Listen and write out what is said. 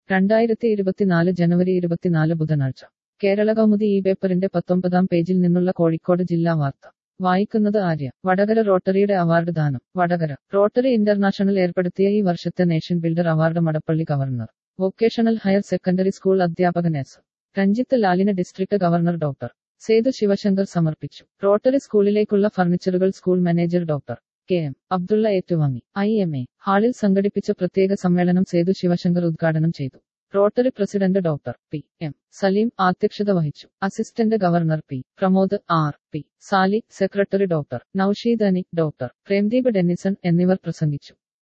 രണ്ടായിരത്തി ഇരുപത്തിനാല് ജനുവരി ഇരുപത്തിനാല് ബുധനാഴ്ച കേരള കൗമുദി ഈ പേപ്പറിന്റെ പത്തൊമ്പതാം പേജിൽ നിന്നുള്ള കോഴിക്കോട് ജില്ലാ വാർത്ത വായിക്കുന്നത് ആര്യ വടകര റോട്ടറിയുടെ അവാർഡ് ദാനം വടകര റോട്ടറി ഇന്റർനാഷണൽ ഏർപ്പെടുത്തിയ ഈ വർഷത്തെ nation builder award Madappally governor vocational higher secondary school അധ്യാപകൻ എസ് രഞ്ജിത്ത് ലാലിന് district governor doctor Sethu Sivasankar സമർപ്പിച്ചു റോട്ടറി സ്കൂളിലേക്കുള്ള ഫർണിച്ചറുകൾ school manager doctor K M Abdulla ഏറ്റുവാങ്ങി ഐ എം എ ഹാളിൽ സംഘടിപ്പിച്ച പ്രത്യേക സമ്മേളനം സേതു ശിവശങ്കർ ഉദ്ഘാടനം ചെയ്തു Rotary president doctor P M Saleem അധ്യക്ഷത വഹിച്ചു assistant governor P Pramod R P Sali secretary doctor Noushid Ani doctor Premdeep Dennison എന്നിവർ പ്രസംഗിച്ചു